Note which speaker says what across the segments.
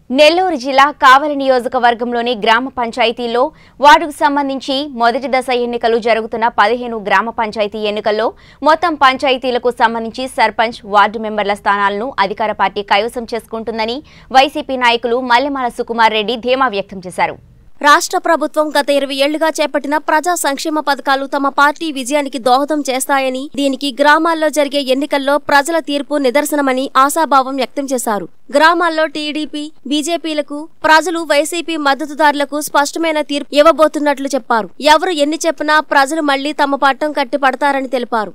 Speaker 1: నెల్లూరు జిల్లా కావలి నియోజకవర్గంలోని గ్రామ పంచాయతీల్లో వార్డుకు సంబంధించి మొదటి దశ ఎన్నికలు జరుగుతున్న పదిహేను గ్రామ పంచాయతీ ఎన్నికల్లో మొత్తం పంచాయతీలకు సంబంధించి సర్పంచ్ వార్డు మెంబర్ల స్థానాలను అధికార పార్టీ కైవసం చేసుకుంటుందని వైసీపీ నాయకులు మల్లెమాల సుకుమార్ రెడ్డి ధీమా వ్యక్తం చేశారు
Speaker 2: రాష్ట్ర ప్రభుత్వం గత ఇరవై ఏళ్లుగా చేపట్టిన ప్రజా సంక్షేమ పథకాలు తమ పార్టీ విజయానికి దోహదం చేస్తాయని దీనికి గ్రామాల్లో జరిగే ఎన్నికల్లో ప్రజల తీర్పు నిదర్శనమని ఆశాభావం వ్యక్తం చేశారు గ్రామాల్లో టీడీపీ బీజేపీలకు ప్రజలు వైసీపీ మద్దతుదారులకు స్పష్టమైన తీర్పు ఇవ్వబోతున్నట్లు చెప్పారు ఎవరు ఎన్ని చెప్పినా ప్రజలు మళ్లీ తమ పట్టం కట్టి పడతారని తెలిపారు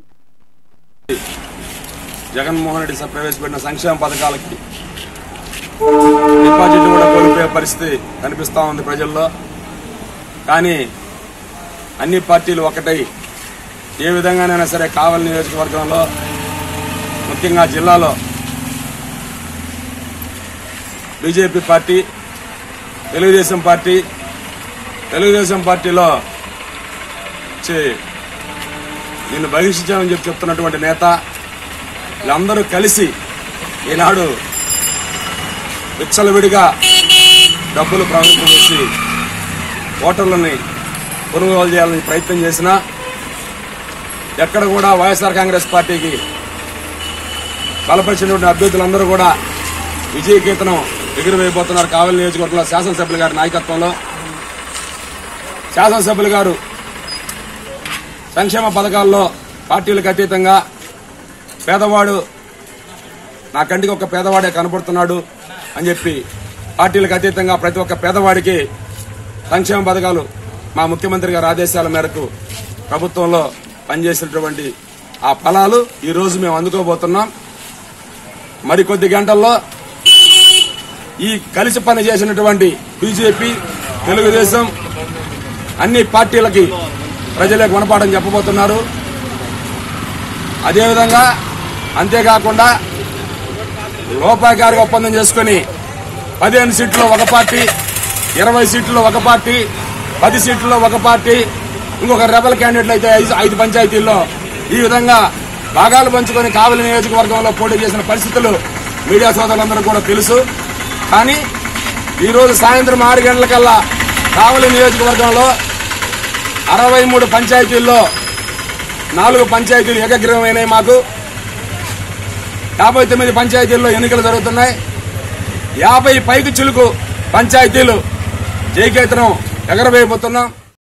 Speaker 3: జగన్మోహన్ రెడ్డి సార్ ప్రవేశపెట్టిన సంక్షేమ పథకాలకి డిపాజిట్ కూడా కోల్పోయే పరిస్థితి కనిపిస్తా ఉంది ప్రజల్లో కానీ అన్ని పార్టీలు ఒకటై ఏ విధంగానైనా సరే కావలి నియోజకవర్గంలో ముఖ్యంగా జిల్లాలో బీజేపీ పార్టీ తెలుగుదేశం పార్టీ తెలుగుదేశం పార్టీలో వచ్చి నేను బహిష్కరించామని చెప్పి చెప్తున్నటువంటి నేత వీళ్ళందరూ కలిసి ఈనాడు విచ్చలవిడిగా డబ్బులు ప్రవహింప చేసి ఓటర్లని కొనుగోలు చేయాలని ప్రయత్నం చేసినా ఎక్కడ కూడా వైఎస్ఆర్ కాంగ్రెస్ పార్టీకి బలపరిచినటువంటి అభ్యర్థులందరూ కూడా విజయకేతనం ఎగురవేయబోతున్నారు కావలి నియోజకవర్గంలో శాసనసభ్యుల గారి నాయకత్వంలో శాసనసభ్యులు గారు సంక్షేమ పథకాల్లో పార్టీలకు అతీతంగా పేదవాడు నా కంటికి ఒక పేదవాడే కనబడుతున్నాడు అని చెప్పి పార్టీలకు అతీతంగా ప్రతి ఒక్క పేదవాడికి సంక్షేమ పథకాలు మా ముఖ్యమంత్రి గారి ఆదేశాల మేరకు ప్రభుత్వంలో పనిచేసినటువంటి ఆ ఫలాలు ఈ రోజు మేము అందుకోబోతున్నాం మరికొద్ది గంటల్లో ఈ కలిసి పని చేసినటువంటి బీజేపీ తెలుగుదేశం అన్ని పార్టీలకి ప్రజలకు గుణపాఠం చెప్పబోతున్నారు అదేవిధంగా అంతేకాకుండా లోపాయకారిగా ఒప్పందం చేసుకుని పదిహేను సీట్లు ఒక పార్టీ ఇరవై సీట్లు ఒక పార్టీ పది సీట్లలో ఒక పార్టీ ఇంకొక రెబల్ క్యాండిడేట్లు అయితే ఐదు- ఐదు పంచాయతీల్లో ఈ విధంగా భాగాలు పంచుకొని కావలి నియోజకవర్గంలో పోటీ చేసిన పరిస్థితులు మీడియా సోదరులందరూ కూడా తెలుసు కానీ ఈ రోజు సాయంత్రం ఆరు గంటలకల్లా కావలి నియోజకవర్గంలో అరవై మూడు పంచాయతీల్లో నాలుగు పంచాయతీలు ఏకగ్రీవమైనాయి మాకు యాభై తొమ్మిది పంచాయతీల్లో ఎన్నికలు జరుగుతున్నాయి యాభై పైకి చిలుకు పంచాయతీలు జయకేతనం ఎగరవేయబోతున్నాం